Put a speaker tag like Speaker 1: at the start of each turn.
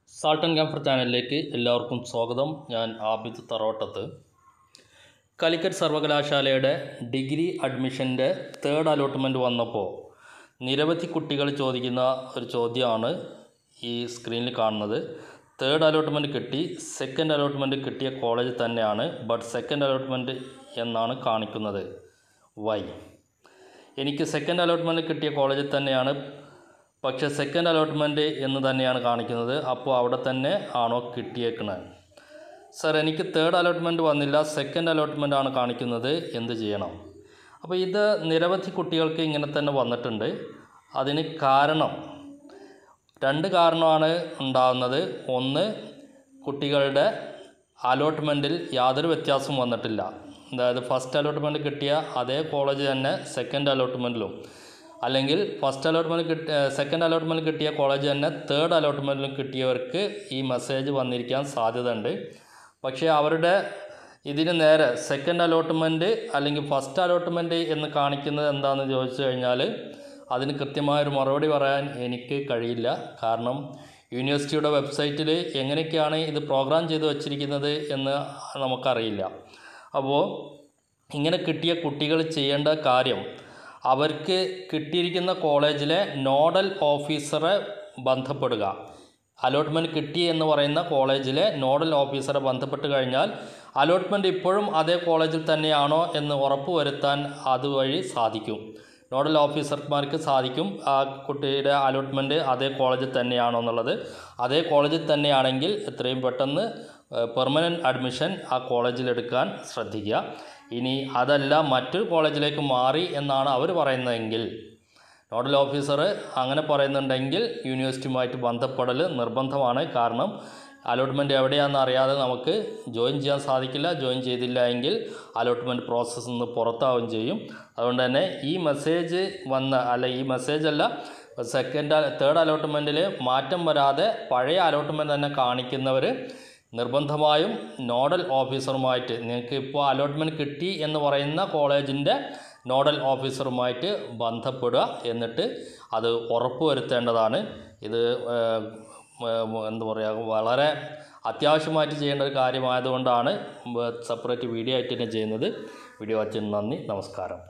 Speaker 1: salt and camper ചാനലിലേക്ക് എല്ലാവർക്കും സ്വാഗതം ഞാൻ ആബിദ് തറോട്ടത്ത് കാലിക്കറ്റ് സർവകലാശാലയുടെ ഡിഗ്രി അഡ്മിഷൻ്റെ തേർഡ് അലോട്ട്മെൻറ്റ് വന്നപ്പോൾ നിരവധി കുട്ടികൾ ചോദിക്കുന്ന ഒരു ചോദ്യമാണ് ഈ സ്ക്രീനിൽ കാണുന്നത് തേർഡ് അലോട്ട്മെൻറ്റ് കിട്ടി സെക്കൻഡ് അലോട്ട്മെൻറ്റ് കിട്ടിയ കോളേജ് തന്നെയാണ് ബട്ട് സെക്കൻഡ് അലോട്ട്മെൻറ്റ് എന്നാണ് കാണിക്കുന്നത് വൈ എനിക്ക് സെക്കൻഡ് അലോട്ട്മെൻറ്റ് കിട്ടിയ കോളേജിൽ തന്നെയാണ് പക്ഷേ സെക്കൻഡ് അലോട്ട്മെൻറ്റ് എന്ന് തന്നെയാണ് കാണിക്കുന്നത് അപ്പോൾ അവിടെ തന്നെ ആണോ കിട്ടിയേക്കണത് സർ എനിക്ക് തേർഡ് അലോട്ട്മെൻറ്റ് വന്നില്ല സെക്കൻഡ് അലോട്ട്മെൻ്റ് ആണ് കാണിക്കുന്നത് എന്ത് ചെയ്യണം അപ്പോൾ ഇത് നിരവധി കുട്ടികൾക്ക് ഇങ്ങനെ തന്നെ വന്നിട്ടുണ്ട് അതിന് കാരണം രണ്ട് കാരണമാണ് ഉണ്ടാകുന്നത് ഒന്ന് കുട്ടികളുടെ അലോട്ട്മെൻറ്റിൽ യാതൊരു വ്യത്യാസവും വന്നിട്ടില്ല അതായത് ഫസ്റ്റ് അലോട്ട്മെൻറ്റ് കിട്ടിയ അതേ കോളേജ് തന്നെ സെക്കൻഡ് അലോട്ട്മെൻറ്റിലും അല്ലെങ്കിൽ ഫസ്റ്റ് അലോട്ട്മെൻറ്റ് കിട്ടിയ സെക്കൻഡ് അലോട്ട്മെൻറ്റ് കിട്ടിയ കോളേജ് തന്നെ തേർഡ് അലോട്ട്മെൻറ്റിലും കിട്ടിയവർക്ക് ഈ മെസ്സേജ് വന്നിരിക്കാൻ സാധ്യതയുണ്ട് പക്ഷേ അവരുടെ ഇതിന് നേരെ സെക്കൻഡ് അലോട്ട്മെൻറ്റ് അല്ലെങ്കിൽ ഫസ്റ്റ് അലോട്ട്മെൻറ്റ് എന്ന് കാണിക്കുന്നത് എന്താണെന്ന് ചോദിച്ചു കഴിഞ്ഞാൽ അതിന് കൃത്യമായൊരു മറുപടി പറയാൻ എനിക്ക് കഴിയില്ല കാരണം യൂണിവേഴ്സിറ്റിയുടെ വെബ്സൈറ്റിൽ എങ്ങനെയൊക്കെയാണ് ഇത് പ്രോഗ്രാം ചെയ്ത് വച്ചിരിക്കുന്നത് എന്ന് നമുക്കറിയില്ല അപ്പോൾ ഇങ്ങനെ കിട്ടിയ കുട്ടികൾ ചെയ്യേണ്ട കാര്യം അവർക്ക് കിട്ടിയിരിക്കുന്ന കോളേജിലെ നോഡൽ ഓഫീസറെ ബന്ധപ്പെടുക അലോട്ട്മെൻറ്റ് കിട്ടി എന്ന് പറയുന്ന കോളേജിലെ നോഡൽ ഓഫീസറെ ബന്ധപ്പെട്ട് കഴിഞ്ഞാൽ അലോട്ട്മെൻറ്റ് ഇപ്പോഴും അതേ കോളേജിൽ തന്നെയാണോ എന്ന് ഉറപ്പ് വരുത്താൻ അതുവഴി സാധിക്കും നോഡൽ ഓഫീസർമാർക്ക് സാധിക്കും ആ കുട്ടിയുടെ അലോട്ട്മെൻറ്റ് അതേ കോളേജിൽ തന്നെയാണോ എന്നുള്ളത് അതേ കോളേജിൽ തന്നെയാണെങ്കിൽ എത്രയും പെട്ടെന്ന് പെർമനൻറ്റ് അഡ്മിഷൻ ആ കോളേജിൽ എടുക്കാൻ ശ്രദ്ധിക്കുക ഇനി അതല്ല മറ്റൊരു കോളേജിലേക്ക് മാറി എന്നാണ് അവർ പറയുന്നതെങ്കിൽ നോഡൽ ഓഫീസർ അങ്ങനെ പറയുന്നുണ്ടെങ്കിൽ യൂണിവേഴ്സിറ്റിയുമായിട്ട് ബന്ധപ്പെടൽ നിർബന്ധമാണ് കാരണം അലോട്ട്മെൻറ്റ് എവിടെയാണെന്ന് അറിയാതെ നമുക്ക് ജോയിൻ ചെയ്യാൻ സാധിക്കില്ല ജോയിൻ ചെയ്തില്ല എങ്കിൽ അലോട്ട്മെൻറ്റ് പ്രോസസ്സിൽ നിന്ന് പുറത്താവുകയും ചെയ്യും അതുകൊണ്ട് തന്നെ ഈ മെസ്സേജ് വന്ന അല്ല ഈ മെസ്സേജ് അല്ല സെക്കൻഡ് തേർഡ് അലോട്ട്മെൻറ്റിൽ മാറ്റം വരാതെ പഴയ അലോട്ട്മെൻറ്റ് തന്നെ കാണിക്കുന്നവർ നിർബന്ധമായും നോഡൽ ഓഫീസറുമായിട്ട് നിങ്ങൾക്ക് ഇപ്പോൾ അലോട്ട്മെൻറ്റ് കിട്ടി എന്ന് പറയുന്ന കോളേജിൻ്റെ നോഡൽ ഓഫീസറുമായിട്ട് ബന്ധപ്പെടുക എന്നിട്ട് അത് ഉറപ്പ് വരുത്തേണ്ടതാണ് ഇത് എന്താ പറയുക വളരെ അത്യാവശ്യമായിട്ട് ചെയ്യേണ്ട ഒരു കാര്യമായതുകൊണ്ടാണ് സെപ്പറേറ്റ് വീഡിയോ ആയിട്ട് തന്നെ ചെയ്യുന്നത് വീഡിയോ വച്ചതിന് നന്ദി നമസ്കാരം